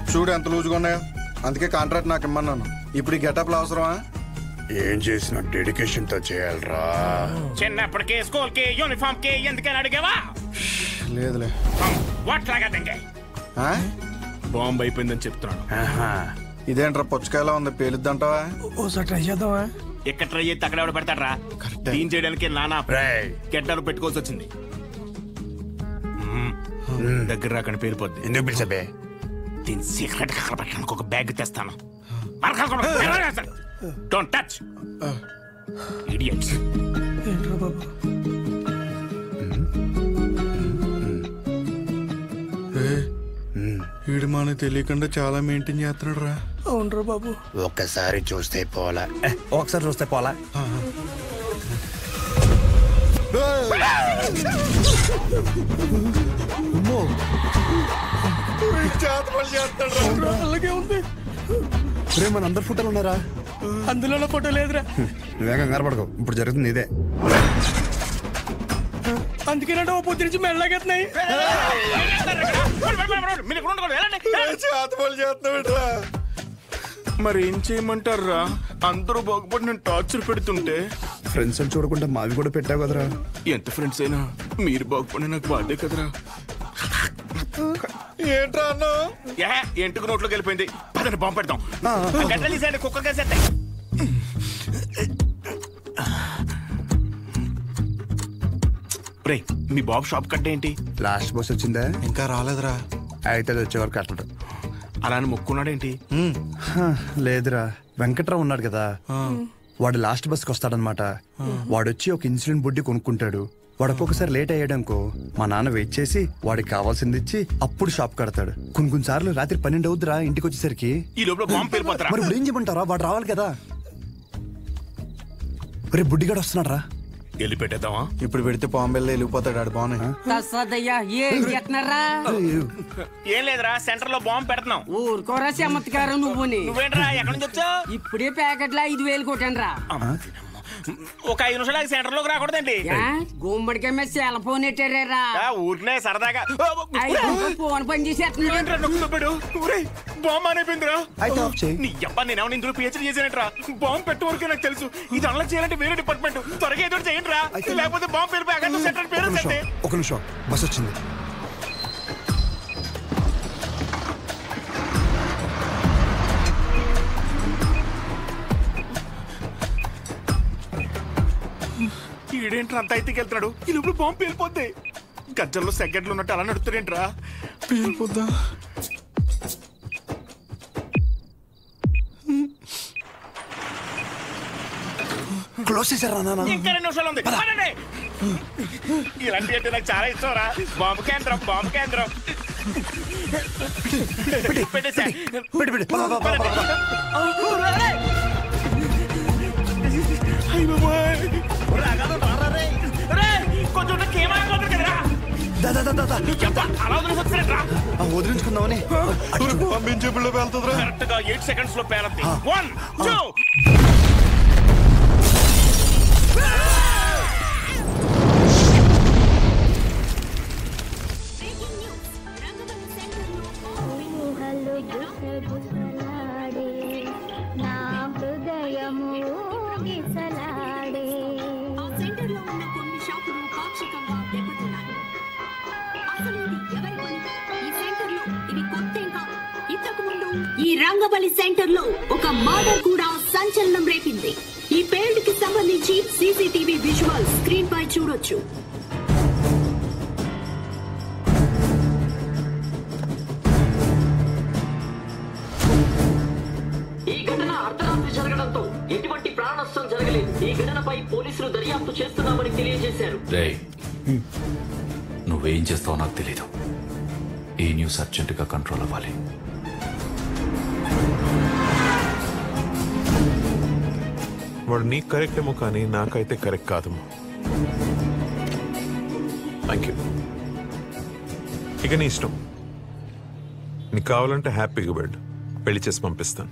చూడు ఎంత లూజుగా ఉన్నాయో అందుకే కాంట్రాక్ట్ నాకు ఇమ్మన్నాను ఇప్పుడు ఈ గెటప్లు అవసరమా ఏం చేసిన డెడికేషన్ తో చేయాలరా చిన్నప్పటికే స్కూల్ కి యూనిఫామ్ కి ఎందుకని అడిగావా లేదులే వాట్లాగా తంగే ఆ? బాంబు అయిపోయిందని చెప్తున్నాను ఆహా. ఇదేంట్రా పుచ్చకాయలా ఉంది పేలుద్దంటావా ఓసారి ట్రై చేద్దామా ఎక్కడ ట్రై చేస్తే అక్కడ ఎవడ పెడతాడ్రా కరెక్టే. క్లీన్ చేయడానికి నానా రేయ్, గెడ్డలు పెట్టుకోవాల్సి వచ్చింది మ్మ్. దగ్గర రాకని పేరుపోద్ది ఎందుకు పిలిచబే దీని సీక్రెట్ అక్కడ పెట్టడానికి ఒక బ్యాగ్ తెస్తాను డోంట్ టచ్ ఇడియట్స్ ఏంట్రా బాబు ఏ, వీడు మనకు తెలియకుండా చాలా మెయింటైన్ చేస్తున్నాడు రా అవునరా బాబు ఒక్కసారి చూస్తే పోలా ఒకసారి చూస్తే పోలా అలాగే ఉంది రే మన అందరు ఫోటోలు ఉన్నారా అందులో ఫోటో లేదురా నువ్వే కంగారు పడకు ఇప్పుడు జరుగుతుంది ఇదే అందుకేనంటే ఓ పొద్దు నుంచి మెల్లగెత్తున్నాయి మరి ఏం చేయమంటారా అందరూ బాగుపడి నేను టార్చర్ పెడుతుంటే ఫ్రెండ్స్ అని చూడకుండా మావి కూడా పెట్టావు కదరా ఎంత ఫ్రెండ్స్ అయినా మీరు బాగుపడి నాకు బాధే కదరా ఏంట్రా అన్నా ఏ ఎంటుకు నోట్లోకి వెళ్ళిపోయింది పదండి బాంబు పెడతాం గడ్డలు తీసేయండి కుక్కలు కేసేస్తాయి రే మీ బాబు షాప్ కట్ట ఏంటి లాస్ట్ బస్ వచ్చిందా ఇంకా రాలేదురా అయితే అది వచ్చే వరకు అట్లడు అలా అని మొక్కున్నాడేంటి లేదురా వెంకట్రావు ఉన్నాడు కదా వాడు లాస్ట్ బస్కి వస్తాడనమాట వాడు వచ్చి ఒక ఇన్సులిన్ బుడ్డి కొనుక్కుంటాడు వాడు ఒక్కొక్కసారి లేట్ అయ్యాడనుకో మా నాన్న వెయిట్ చేసి వాడికి కావాల్సింది ఇచ్చి అప్పుడు షాప్ కడతాడు కొన్ని కొన్ని సార్లు రాత్రి పన్నెండు అవుద్దిరా ఇంటికి వచ్చేసరికి ఈ లోపల బాంబు పేలిపోతారా మరి ఇప్పుడు ఏం చెప్పంటారా వాడు రావాలి కదా రే బుడ్డిగాడు వస్తున్నాడు రా వెళ్ళి పెట్టేద్దామా ఇప్పుడు పెడితే పాంబెల్లో వెళ్ళిపోతాడు ఆడు బాగున్నాయి తస్సదయ్యా ఏం చేస్తున్నారా ఏం లేదురా సెంటర్ లో బాంబు పెడుతున్నాం ఊరుకోరా చమత్కారం నువ్వుని నువ్వేంట్రా ఎక్కడి నుంచి వచ్చావు ఇప్పుడే ప్యాకెట్లో ఐదు వేలు కొట్టాను రా ఒక ఐదు నిమిషాలు సెంటర్ లోకి రాకూడదండి గుమ్మడికాయ మీద సెల్ ఫోన్ ఎట్టారా ఆ, ఊరికనే సరదాగా ఫోన్ పని చేసేస్తున్నాడు ఏంట్రా నొక్కి తప్పాడు? ఊరేయ్, బాంబు అయిపోయిందిరా అయితే ఆఫ్ చేయి నీ అబ్బా నేనేమో ఇందులో పిహెచ్డీ చేశానంట్రా బాంబు పెట్టే వరకే నాకు తెలుసు ఇది అలా చేయాలంటే వేరే డిపార్ట్మెంట్ త్వరగా ఏదో ఒకటి చేయండి రా లేకపోతే బాంబు పేరు అక్కడ సెంటర్ పేరు ఒక నిమిషం సెంటే ఒక నిమిషం బస్ వచ్చింది ఈడేంట్రా అంత అయితే వెళ్తున్నాడు ఈ లోపల బాంబు పేలిపోద్ది గజ్జల్లో సెకండ్లు ఉన్నట్టు అలా నడుస్తాడేంట్రా పేలిపోద్దా క్లోజ్ చేశారా నాన్న ఇంకా రెండు నిమిషాలు ఉంది పదండి. ఇలాంటి అంటే నాకు చాలా ఇష్టం రా బాంబు కేంద్రం బాంబు కేంద్రం పెట్టేసా పెట్టి పెట్టి పద, పద, పద, పద, పద. అయ్య బాబోయ్. రాగాలు రారా రే. రే, కొంచెం ఉన్న కేమా అయిపోతుంది కదరా. దా, దా, దా, దా, దా. నువ్వు చెప్ప అలా వదిలేసి వచ్చారేంట్రా? ఆ, వదిలించుకుందామని బాంబు ఏం చెప్పుల్లో వెళ్తుందిరా కరెక్ట్ గా ఎయిట్ సెకండ్స్ లో పేరద్ది వన్ టూ ఊహలు గుసగుసలాడే నా హృదయము గిసలాడే సెంటర్లో ఉన్న కొన్ని షాపులు పాక్షికంగా దెబ్బతిన్నాయి అసలు ఇది ఎవరి పని ఈ సెంటర్లో ఇది కొత్తేం కాదు ఇంతకు ముందు ఈ రంగబలి సెంటర్లో ఒక మర్డర్ కూడా సంచలనం రేపింది ఈ పేల్డ్ కి సంబంధించి సీసీటీవీ విజువల్ స్క్రీన్ పై చూడొచ్చు ఈ ఘటన అర్ధరాత్రి జరగడంతో ఎటువంటి ప్రాణ నష్టం జరగలేదు ఈ ఘటనపై పోలీసులు దర్యాప్తు చేస్తున్నామని తెలియజేశారు రే నువ్వేం చేస్తావో నాకు తెలీదు ఈ న్యూస్ అర్జెంటుగా కంట్రోల్ అవ్వాలి వాడు నీకు కరెక్ట్ ఏమో కానీ నాకైతే కరెక్ట్ కాదేమో థ్యాంక్ యూ ఇక నీ ఇష్టం నీకు కావాలంటే హ్యాపీగా వెళ్ళు పెళ్లి చేసి పంపిస్తాను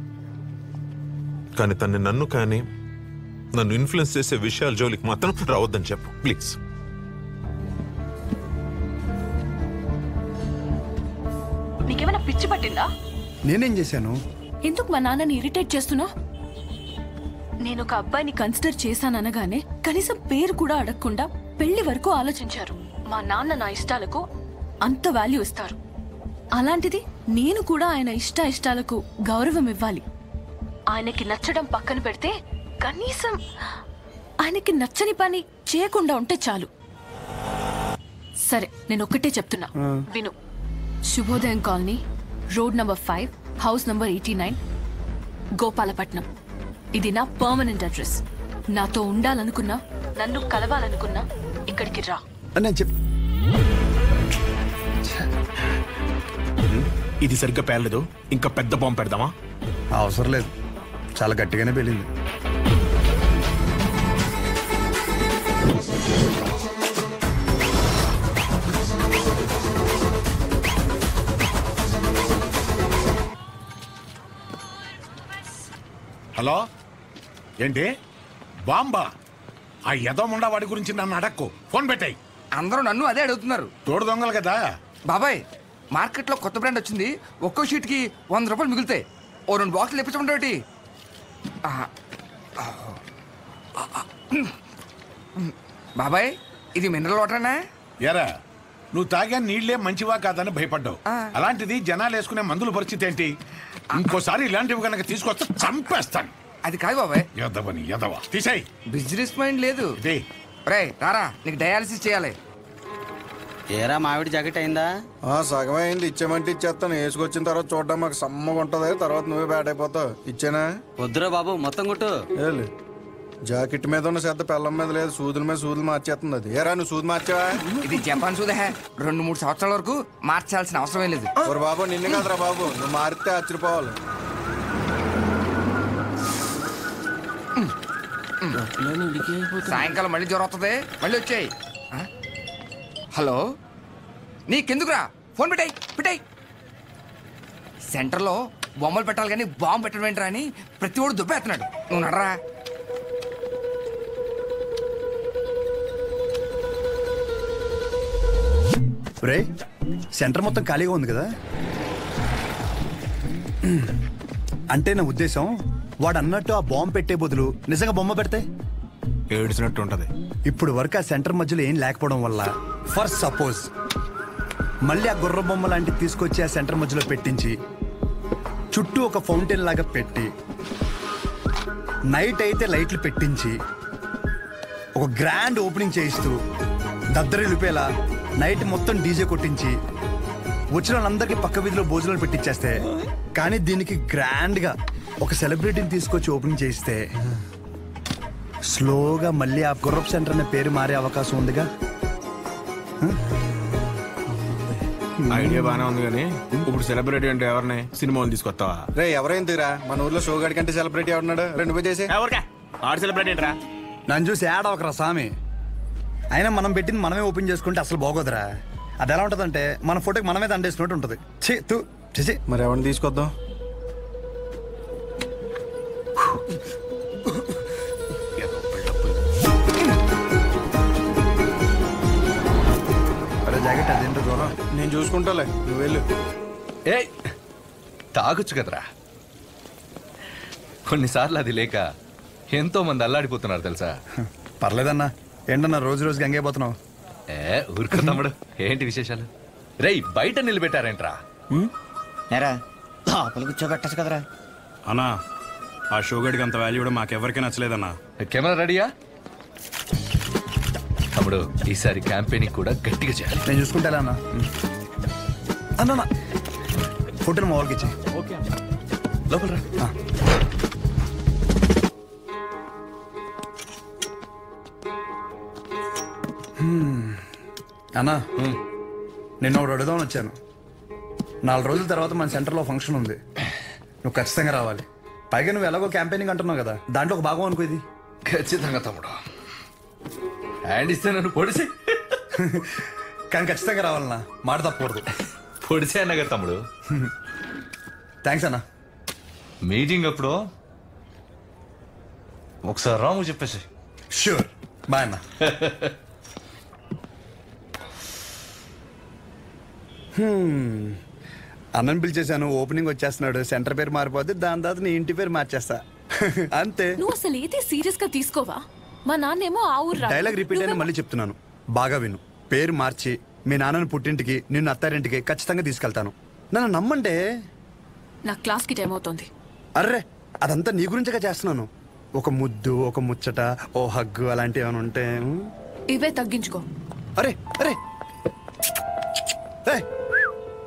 కానీ తన్ని నన్ను కానీ నన్ను ఇన్ఫ్లుయెన్స్ చేసే విషయాల జోలికి మాత్రం రావద్దని చెప్పు ప్లీజ్ నీకేమైనా పిచ్చి పట్టిందా నేనేం చేశాను ఎందుకు మా నాన్నని ఇరిటేట్ చేస్తున్నావు నేను ఒక అబ్బాయిని కన్సిడర్ చేశాననగానే కనీసం పేరు కూడా అడగకుండా పెళ్లి వరకు ఆలోచించారు మా నాన్న నా ఇష్టాలకు అంత వాల్యూ ఇస్తారు అలాంటిది నేను కూడా ఆయన ఇష్ట ఇష్టాలకు గౌరవం ఇవ్వాలి ఆయనకి నచ్చడం పక్కన పెడితే కనీసం ఆయనకి నచ్చని పని చేయకుండా ఉంటే చాలు సరే నేను ఒక్కటే చెప్తున్నా విను శుభోదయం colony road number five house number eighty nine Gopalapatnam ఇది నా పర్మనెంట్ అడ్రస్ నాతో ఉండాలనుకున్నా నన్ను కలవాలనుకున్నా ఇక్కడికి రా అని నేను చెప్ ఇది సరిగ్గా పేర్లేదు ఇంకా పెద్ద బాంబు పెడదామా అవసరం లేదు చాలా గట్టిగానే పెళ్ళింది హలో ఏంటి బాంబా ఆ యదముండా వాడి గురించి నన్ను అడక్కు ఫోన్ పెట్టాయి అందరూ నన్ను అదే అడుగుతున్నారు తోడు దొంగలు కదా బాబాయ్ మార్కెట్లో కొత్త బ్రాండ్ వచ్చింది ఒక్కో షీట్కి వంద రూపాయలు మిగులుతాయి ఓ రెండు బాక్సులు ఇప్పించమంటే బాబాయ్ ఇది మినరల్ వాటరేనా ఎరా నువ్వు తాగా నీళ్లే మంచివా కాదని భయపడ్డావు అలాంటిది జనాలు వేసుకునే మందుల పరిస్థితి ఏంటి ఇంకోసారి ఇలాంటివి కనుక తీసుకొస్తే చంపేస్తాను అది కాదు బాబాయ్ ఎదవని ఎదవ తీసేయ్ బిజినెస్ మైండ్ లేదు ఇదే రే రారా నీకు డయాలసిస్ చేయాలి ఏరా మామిడి జాకెట్ అయిందా ఆ సగం అయింది ఇచ్చామంటే ఇచ్చేస్తాను వేసుకొచ్చిన తర్వాత చూడడం మాకు సమ్మగా ఉంటది తర్వాత నువ్వే బ్యాట్ అయిపోతావు ఇచ్చానా వద్దురా బాబు మొత్తం కొట్టు ఏలే జాకెట్ మీద ఉన్న శ్రద్ధ పెళ్ళం మీద లేదు సూదుల మీద సూదులు మార్చేస్తుంది అది ఏరా నువ్వు సూది మార్చావా ఇది జపాన్ సూదే రెండు మూడు సంవత్సరాల వరకు మార్చాల్సిన అవసరమే లేదు ఓరి బాబు నిన్ను కాదురా బాబు నువ్వు మారితే ఆశ్చర్యపోవాలి సాయంకాలం మళ్ళీ జ్వరం వస్తుంది మళ్ళీ వచ్చాయి హలో నీకెందుకురా ఫోన్ పెట్టాయి పెట్టాయి సెంటర్లో బొమ్మలు పెట్టాలి కానీ బాంబు పెట్టడం ఏంట్రా అని ప్రతి ఒడు దుబ్బేస్తున్నాడు నువ్వు నడరా రే సెంటర్ మొత్తం ఖాళీగా ఉంది కదా అంటే నా ఉద్దేశం వాడు అన్నట్టు ఆ బాంబు పెట్టే బదులు నిజంగా బొమ్మ పెడితే ఏడ్చినట్టు ఉంటది ఇప్పుడు వరకు ఆ సెంటర్ మధ్యలో ఏం లేకపోవడం వల్ల ఫర్ సపోజ్ మళ్ళీ ఆ గుర్ర బొమ్మ లాంటివి తీసుకొచ్చి ఆ సెంటర్ మధ్యలో పెట్టించి చుట్టూ ఒక ఫౌంటైన్ లాగా పెట్టి నైట్ అయితే లైట్లు పెట్టించి ఒక గ్రాండ్ ఓపెనింగ్ చేయిస్తూ దద్దరిల్లిపేలా నైట్ మొత్తం డీజే కొట్టించి వచ్చిన వాళ్ళందరికీ పక్క వీధిలో భోజనాలు పెట్టించేస్తే కానీ దీనికి గ్రాండ్గా ఒక సెలబ్రిటీని తీసుకొచ్చి ఓపెనింగ్ చేయిస్తే స్లోగా మళ్ళీ ఆ గుర్రప్ సెంటర్ అనే పేరు మారే అవకాశం ఉందిగా ఐడియా బానే ఉంది కానీ ఇప్పుడు సెలబ్రిటీ అంటే ఎవరిని సినిమా తీసుకొస్తావా రే ఎవరైందిరా మన ఊర్లో షో గడి కంటే సెలబ్రిటీ ఎవరున్నాడు రెండు పోయి చేసి ఎవరికా ఆడు సెలబ్రిటీ ఏంట్రా నన్ను చూసి యాడ్ అవకరా స్వామి అయినా మనం పెట్టింది మనమే ఓపెన్ చేసుకుంటే అసలు బాగోదురా అది ఎలా ఉంటుందంటే మన ఫోటోకి మనమే దండేసినట్టు ఉంటుంది ఛీ తూ చేసి మరి ఎవరిని తీసుకొద్దాం అరే జాకెట్ అదేంటో దూరం నేను చూసుకుంటాలే నువ్వు వెళ్ళు ఏ తాగొచ్చు కదరా కొన్నిసార్లు అది లేక ఎంతో మంది అల్లాడిపోతున్నారు తెలుసా పర్లేదన్నా ఏంటన్నా రోజు రోజు గంగైపోతున్నావు ఏ ఊరుకో తమ్ముడు ఏంటి విశేషాలు రేయ్ బయట నిలబెట్టారేంట్రా ఎరా లోపల కూర్చోబెట్టచ్చు కదరా అన్నా ఆ షోగడికి అంత వాల్యూ కూడా మాకెవరికీ నచ్చలేదన్నా కెమెరా రెడీయా తమ్ముడు ఈసారి క్యాంపెయినింగ్ కూడా గట్టిగా చేయాలి నేను చూసుకుంటా ఎలా అన్నా అన్నా ఫోటోని మా వాళ్ళకి ఇచ్చి ఓకే లోపల రా అన్నా నిన్న ఒకటి అడుగుదామని వచ్చాను నాలుగు రోజుల తర్వాత మన సెంటర్లో ఫంక్షన్ ఉంది నువ్వు ఖచ్చితంగా రావాలి పైగా నువ్వు ఎలాగో క్యాంపెయినింగ్ అంటున్నావు కదా దాంట్లో ఒక భాగం అనుకో ఇది ఖచ్చితంగా తమ్ముడు హ్యాండ్ ఇస్తే నన్ను పొడిసి కానీ ఖచ్చితంగా రావాలన్నా మాట తప్పకూడదు పొడిసే అన్నగా తమ్ముడు థ్యాంక్స్ అన్నా మీటింగ్ అప్పుడు ఒకసారి రాము చెప్పేసి షూర్ బాయ్ అన్నా హ్మ్. అన్నని పిలిచేశాను ఓపెనింగ్ వచ్చేస్తున్నాడు సెంటర్ పేరు మారిపోతే దాని తర్వాత నీ ఇంటి పేరు మార్చేస్తా అంతే నువ్వు అసలు ఏది సీరియస్ గా తీసుకోవా మా నాన్నేమో ఆ ఊరు రాడు. డైలాగ్ రిపీట్ అయినా మళ్ళీ చెప్తున్నాను బాగా విను పేరు మార్చి మీ నాన్నని పుట్టింటికి నిన్ను అత్తారింటికి ఖచ్చితంగా తీసుకెళ్తాను నన్ను నమ్మంటే నా క్లాస్ కి టైం అవుతోంది అర్రే అదంతా నీ గురించగా చేస్తున్నాను ఒక ముద్దు ఒక ముచ్చట ఓ హగ్గు అలాంటివి ఏమైనా ఉంటే ఉం? ఇవే తగ్గించుకో అరే అరే ఏయ్,